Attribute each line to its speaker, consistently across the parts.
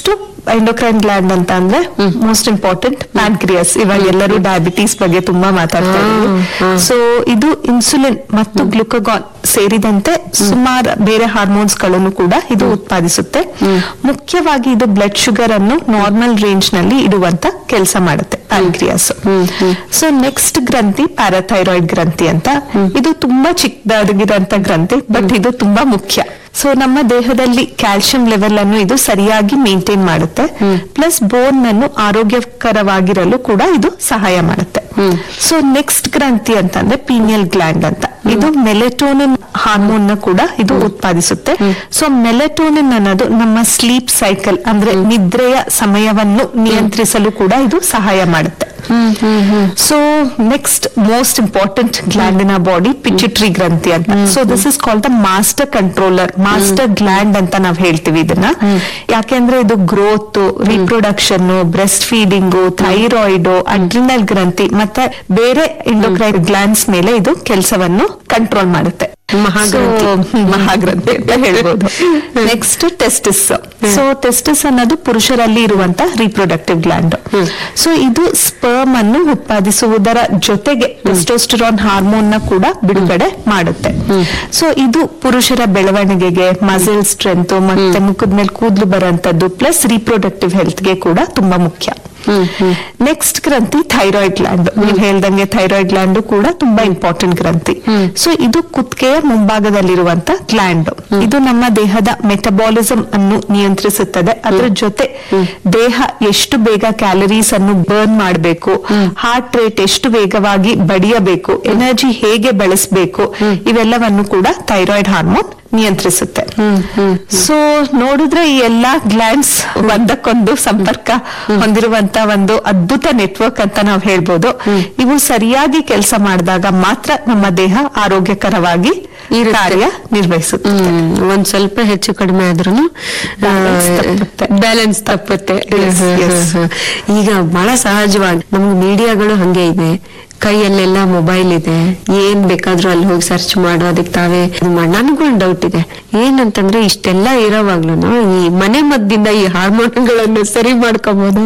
Speaker 1: Next endocrine gland ಅಂತ ಅಂದ್ರೆ most important pancreas ಇವಾಗ ಎಲ್ಲರೂ ಡಯಾಬಿಟೀಸ್ ಬಗ್ಗೆ ತುಂಬಾ ಮಾತಾಡ್ತಾ ಇದ್ದೀವಿ ಸೊ ಇದು ಇನ್ಸುಲಿನ್ ಮತ್ತು ಗ್ಲುಕಗಾನ್ ಸೇರಿದಂತೆ ಸುಮಾರು ಬೇರೆ ಹಾರ್ಮೋನ್ಸ್ ಗಳನ್ನು ಕೂಡ ಇದು ಉತ್ಪಾದಿಸುತ್ತೆ ಮುಖ್ಯವಾಗಿ ಇದು ಬ್ಲಡ್ ಶುಗರ್ ಅನ್ನು ನಾರ್ಮಲ್ ರೇಂಜ್ ನಲ್ಲಿ ಇಡುವಂತ ಕೆಲಸ ಮಾಡುತ್ತೆ ಪ್ಯಾನ್ಕ್ರಿಯಾಸ್ ಸೊ ನೆಕ್ಸ್ಟ್ ಗ್ರಂಥಿ ಪ್ಯಾರಾಥೈರಾಯ್ಡ್ ಗ್ರಂಥಿ ಅಂತ ಇದು ತುಂಬಾ ಚಿಕ್ಕದಾಗಿರೋಂತ ಗ್ರಂಥಿ ಬಟ್ ಇದು ತುಂಬಾ ಮುಖ್ಯ ಸೊ ನಮ್ಮ ದೇಹದಲ್ಲಿ ಕ್ಯಾಲ್ಸಿಯಂ ಲೆವೆಲ್ ಅನ್ನು ಇದು ಸರಿಯಾಗಿ ಮೇಂಟೈನ್ ಮಾಡುತ್ತೆ ಪ್ಲಸ್ ಬೋನ್ ಅನ್ನು ಆರೋಗ್ಯಕರವಾಗಿರಲು ಕೂಡ ಇದು ಸಹಾಯ ಮಾಡುತ್ತೆ ಸೊ ನೆಕ್ಸ್ಟ್ ಗ್ರಂಥಿ ಅಂತಂದ್ರೆ ಪೀನಿಯಲ್ ಗ್ಲ್ಯಾಂಡ್ ಅಂತ ಇದು ಮೆಲೆಟೋನಿನ್ ಹಾರ್ಮೋನ್ ನ ಕೂಡ ಇದು ಉತ್ಪಾದಿಸುತ್ತೆ ಸೊ ಮೆಲೆಟೋನಿನ್ ಅನ್ನೋದು ನಮ್ಮ ಸ್ಲೀಪ್ ಸೈಕಲ್ ಅಂದ್ರೆ ನಿದ್ರೆಯ ಸಮಯವನ್ನು ನಿಯಂತ್ರಿಸಲು ಕೂಡ ಇದು ಸಹಾಯ ಮಾಡುತ್ತೆ so next most important gland in body pituitary ಗ್ರಂಥಿ ಅಂತ so this is called the master controller master gland ಅಂತ ನಾವ್ ಹೇಳ್ತೀವಿ ಇದನ್ನ ಯಾಕೆಂದ್ರೆ ಇದು growth reproduction breast feeding thyroid adrenal ಗ್ರಂಥಿ ಮತ್ತೆ ಬೇರೆ ಇಂಡೋಕ್ರೈನ್ ಗ್ಲ್ಯಾಂಡ್ಸ್ ಮೇಲೆ ಇದು ಕೆಲಸವನ್ನು ಕಂಟ್ರೋಲ್ ಮಾಡುತ್ತೆ
Speaker 2: ಮಹಾಗ್ರಂಥಿ.
Speaker 1: So, ಹ್ಮ್, ಮಹಾಗ್ರಂಥಿ ಅಂತ ಹೇಳ್ಬೋದು ನೆಕ್ಸ್ಟ್ ಟೆಸ್ಟಿಸ್ ಸೊ ಟೆಸ್ಟಿಸ್ ಅನ್ನೋದು ಪುರುಷರಲ್ಲಿ ಇರುವಂತ ರಿಪ್ರೊಡಕ್ಟಿವ್ ಗ್ಲ್ಯಾಂಡ್ ಸೊ ಇದು ಸ್ಪರ್ಮ್ ಅನ್ನು ಉತ್ಪಾದಿಸುವುದರ ಜೊತೆಗೆ ಟೆಸ್ಟೋಸ್ಟಿರಾನ್ ಹಾರ್ಮೋನ್ ನ ಕೂಡ ಬಿಡುಗಡೆ ಮಾಡುತ್ತೆ ಸೊ ಇದು ಪುರುಷರ ಬೆಳವಣಿಗೆಗೆ ಮಸಲ್ ಸ್ಟ್ರೆಂತ್ ಮತ್ತೆ ಮುಖದ ಮೇಲೆ ಕೂದಲು ಬರುವಂತದ್ದು ಪ್ಲಸ್ ರಿಪ್ರೊಡಕ್ಟಿವ್ ಹೆಲ್ತ್ ಗೆ ಕೂಡ ತುಂಬಾ ಮುಖ್ಯ ನೆಕ್ಸ್ಟ್ ಗ್ರಂಥಿ ಥೈರಾಯ್ಡ್ ಗ್ಲ್ಯಾಂಡ್ ನೀವು ಹೇಳ್ದಂಗೆ ಥೈರಾಯ್ಡ್ ಗ್ಲ್ಯಾಂಡ್ ಕೂಡ ತುಂಬಾ ಇಂಪಾರ್ಟೆಂಟ್ ಗ್ರಂಥಿ ಸೊ ಇದು ಕುತ್ತಿಗೆಯ ಮುಂಭಾಗದಲ್ಲಿರುವಂತ ಗ್ಲ್ಯಾಂಡ್ ಇದು ನಮ್ಮ ದೇಹದ ಮೆಟಬಾಲಿಸಂ ಅನ್ನು ನಿಯಂತ್ರಿಸುತ್ತದೆ ಅದರ ಜೊತೆ ದೇಹ ಎಷ್ಟು ಬೇಗ ಕ್ಯಾಲರೀಸ್ ಅನ್ನು ಬರ್ನ್ ಮಾಡಬೇಕು ಹಾರ್ಟ್ ರೇಟ್ ಎಷ್ಟು ವೇಗವಾಗಿ ಬಡಿಯಬೇಕು ಎನರ್ಜಿ ಹೇಗೆ ಬೆಳೆಸಬೇಕು ಇವೆಲ್ಲವನ್ನು ಕೂಡ ಥೈರಾಯ್ಡ್ ಹಾರ್ಮೋನ್ ನಿಯಂತ್ರಿಸುತ್ತೆ ಸೊ ನೋಡಿದ್ರೆ ಈ ಎಲ್ಲಾ ಗ್ಲ್ಯಾಂಡ್ಸ್ ಒಂದಕ್ಕೊಂದು ಸಂಪರ್ಕ ಹೊಂದಿರುವಂತ ಒಂದು ಅದ್ಭುತ ನೆಟ್ವರ್ಕ್ ಅಂತ ನಾವು ಹೇಳ್ಬೋದು ಇವು ಸರಿಯಾಗಿ ಕೆಲಸ ಮಾಡಿದಾಗ ಮಾತ್ರ ನಮ್ಮ ದೇಹ ಆರೋಗ್ಯಕರವಾಗಿ
Speaker 2: ಇರುತ್ತೆ.
Speaker 1: ಕಾರ್ಯ ನಿರ್ವಹಿಸುತ್ತೆ
Speaker 2: ಹ್ಮ್. ಒಂದ್ ಸ್ವಲ್ಪ ಹೆಚ್ಚು ಕಡಿಮೆ ಆದ್ರೂ
Speaker 1: Balance ತಪ್ಪುತ್ತೆ.
Speaker 2: ಬ್ಯಾಲೆನ್ಸ್ ತಪ್ಪುತ್ತೆ
Speaker 1: Yes, yes.
Speaker 2: ಈಗ ಬಹಳ ಸಹಜವಾಗಿ ನಮ್ಗೆ ಮೀಡಿಯಾಗಳು ಹಂಗೆ ಇದೆ ಕೈಯಲ್ಲೆಲ್ಲ ಮೊಬೈಲ್ ಇದೆ ಏನ್ ಬೇಕಾದ್ರೂ ಅಲ್ಲಿ ಹೋಗಿ ಸರ್ಚ್ ಮಾಡೋ ಅದಕ್ಕೆ ತಾವೇ ಇದು ಮಾಡ್- ನನಗೂ ಒಂದು ಡೌಟ್ ಇದೆ ಏನಂತಂದ್ರೆ ಇಷ್ಟೆಲ್ಲ ಇರೋವಾಗ್ಲೂ ಈ ಮನೆ ಮದ್ದಿಂದ ಈ ಹಾರ್ಮೋನ್ಗಳನ್ನು ಸರಿ ಮಾಡ್ಕೋಬಹುದು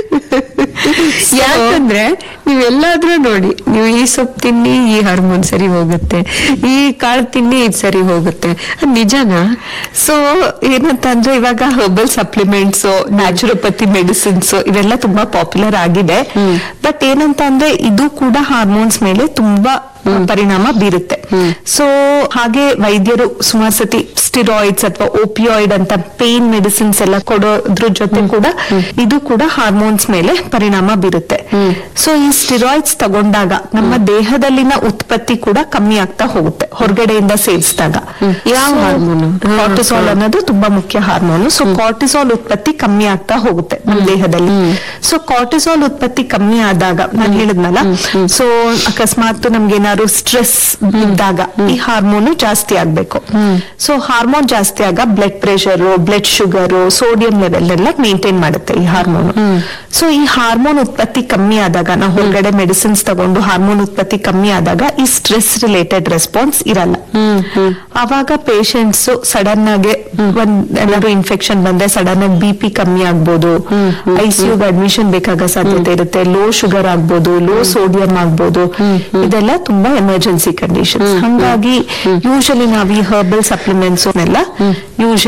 Speaker 2: ಯಾಕಂದ್ರೆ ನೀವೆಲ್ಲಾದ್ರೂ ನೋಡಿ ನೀವು ಈ ಸೊಪ್ಪು ತಿನ್ನಿ ಈ ಹಾರ್ಮೋನ್ ಸರಿ ಹೋಗುತ್ತೆ ಈ ಕಾಳು ತಿನ್ನಿ ಇದು ಸರಿ ಹೋಗುತ್ತೆ ಅದ್ ನಿಜನಾ
Speaker 1: ಸೊ ಏನಂತ ಅಂದ್ರೆ ಇವಾಗ ಹರ್ಬಲ್ ಸಪ್ಲಿಮೆಂಟ್ಸ್ ನ್ಯಾಚುರೋಪತಿ ಮೆಡಿಸಿನ್ಸ್ ಇವೆಲ್ಲ ತುಂಬಾ ಪಾಪ್ಯುಲರ್ ಆಗಿದೆ ಬಟ್ ಏನಂತ ಅಂದ್ರೆ ಇದು ಕೂಡ ಹಾರ್ಮೋನ್ಸ್ ಮೇಲೆ ತುಂಬಾ ಪರಿಣಾಮ ಬೀರುತ್ತೆ ಸೊ ಹಾಗೆ ವೈದ್ಯರು ಸುಮಾರು ಸತಿ ಸ್ಟಿರಾಯ್ಡ್ಸ್ ಅಥವಾ ಓಪಿಯಾಯ್ಡ್ ಅಂತ ಪೇನ್ ಮೆಡಿಸಿನ್ಸ್ ಎಲ್ಲ ಕೊಡೋದ್ರ ಜೊತೆ ಕೂಡ ಇದು ಕೂಡ ಹಾರ್ಮೋನ್ಸ್ ಮೇಲೆ ಪರಿಣಾಮ ಬೀರುತ್ತೆ ಸೊ ಈ ಸ್ಟಿರಾಯ್ಡ್ಸ್ ತಗೊಂಡಾಗ ನಮ್ಮ ದೇಹದಲ್ಲಿನ ಉತ್ಪತ್ತಿ ಕೂಡ ಕಮ್ಮಿ ಆಗ್ತಾ ಹೋಗುತ್ತೆ ಹೊರಗಡೆಯಿಂದ ಸೇವಿಸಿದಾಗ
Speaker 2: ಯಾವ ಹಾರ್ಮೋನ್
Speaker 1: ಕಾರ್ಟಿಸಾಲ್ ಅನ್ನೋದು ತುಂಬಾ ಮುಖ್ಯ ಹಾರ್ಮೋನ್ ಸೊ ಕಾರ್ಟಿಸಾಲ್ ಉತ್ಪತ್ತಿ ಕಮ್ಮಿ ಆಗ್ತಾ ಹೋಗುತ್ತೆ ನಮ್ಮ ದೇಹದಲ್ಲಿ ಸೊ ಕಾರ್ಟಿಸಾಲ್ ಉತ್ಪತ್ತಿ ಕಮ್ಮಿ ಆದಾಗ ನಾನು ಹೇಳಿದ್ನಲ್ಲ ಸೊ ಅಕಸ್ಮಾತ್ ನಮ್ಗೆ ಏನಾದ್ರು ಸ್ಟ್ರೆಸ್ ಇದ್ದಾಗ ಈ ಹಾರ್ಮೋನು ಜಾಸ್ತಿ ಆಗ್ಬೇಕು ಸೊ ಹಾರ್ಮೋನ್ ಜಾಸ್ತಿ ಆಗ blood pressure blood sugar sodium level ಎಲ್ಲ ಮೇಂಟೈನ್ ಮಾಡುತ್ತೆ ಈ ಹಾರ್ಮೋನ್ ಸೊ ಈ ಹಾರ್ಮೋನ್ ಉತ್ಪತ್ತಿ ಕಮ್ಮಿ ಆದಾಗ ನಾವು ಹೊರಗಡೆ ಮೆಡಿಸಿನ್ಸ್ ತಗೊಂಡು ಹಾರ್ಮೋನ್ ಉತ್ಪತ್ತಿ ಕಮ್ಮಿ ಆದಾಗ ಈ ಸ್ಟ್ರೆಸ್ ರಿಲೇಟೆಡ್ ರೆಸ್ಪಾನ್ಸ್ ಇರಲ್ಲ ಅವಾಗ ಪೇಷಂಟ್ಸ್ ಸಡನ್ ಆಗಿ ಒಂದ್ ಏನಾದ್ರು ಇನ್ಫೆಕ್ಷನ್ ಬಂದ್ರೆ ಸಡನ್ ಆಗಿ ಬಿ ಪಿ ಕಮ್ಮಿ ಆಗ್ಬೋದು ಐಸಿಯುಗೆ ಅಡ್ಮಿಷನ್ ಬೇಕಾಗೋ ಸಾಧ್ಯತೆ ಇರುತ್ತೆ ಲೋ ಶುಗರ್ ಆಗ್ಬೋದು ಲೋ ಸೋಡಿಯಂ ಆಗ್ಬೋದು ಇದೆಲ್ಲ ತುಂಬಾ ಎಮರ್ಜೆನ್ಸಿ ಕಂಡೀಷನ್ಸ್ ಹಂಗಾಗಿ ಯೂಶಲಿ ನಾವು ಈ ಹರ್ಬಲ್ ಸಪ್ಲಿಮೆಂಟ್ಸ್ ಎಲ್ಲ ಯೂಶಲಿ